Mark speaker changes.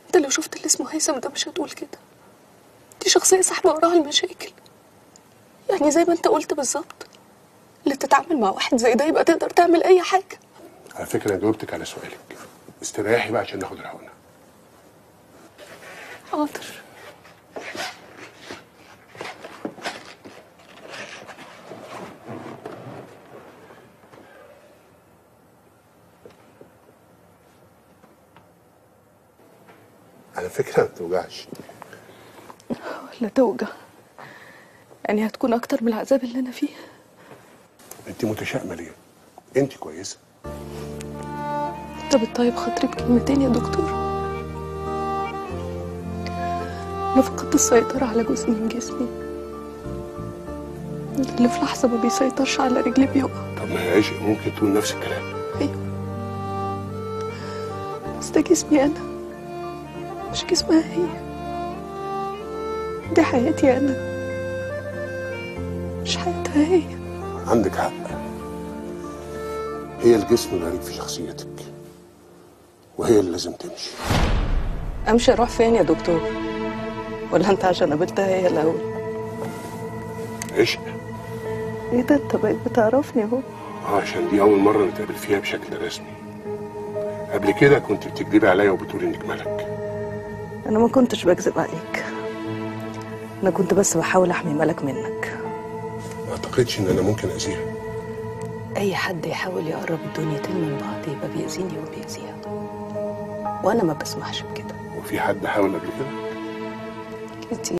Speaker 1: انت لو شفت اللي اسمه هيثم ده مش هتقول كده دي شخصية سحبة وراها المشاكل يعني زي ما انت قلت بالظبط اللي تتعامل مع واحد زي ده يبقى تقدر تعمل اي حاجة
Speaker 2: على فكره انا جاوبتك على سؤالك استريحي بقى عشان ناخد الحقنه
Speaker 1: حاضر
Speaker 2: على فكره ما بتوجعش
Speaker 1: ولا توجع يعني هتكون اكتر من العذاب اللي انا فيه
Speaker 2: انت متشائمه ليه انت كويسه
Speaker 1: انت بتطيب خاطري بكلمتين يا دكتور انا فقدت السيطرة على جزء من جسمي اللي في لحظة ما بيسيطرش على رجلي بيقع
Speaker 2: طب ما هي عشق ممكن تقول نفس الكلام
Speaker 1: ايوه بس ده جسمي انا مش جسمها هي دي حياتي انا مش حياتها هي
Speaker 2: عندك حق هي الجسم الغريب في شخصيتك وهي اللي لازم تمشي
Speaker 1: امشي اروح فين يا دكتور ولا انت عشان قابلتها هي الاول
Speaker 2: عشق
Speaker 1: ايه ده انت بقيت بتعرفني اهو
Speaker 2: اه عشان دي اول مره نتقابل فيها بشكل رسمي قبل كده كنت بتكذبي عليا وبتقولي انك ملك
Speaker 1: انا ما كنتش بكذب عليك انا كنت بس بحاول احمي ملك منك
Speaker 2: ما اعتقدش ان انا ممكن اذيها
Speaker 1: اي حد يحاول يقرب الدنيتين من بعض يبقى بيأذيني وبيأذيها وانا ما بسمحش بكده
Speaker 2: وفي حد حاول قبل كده
Speaker 1: كتير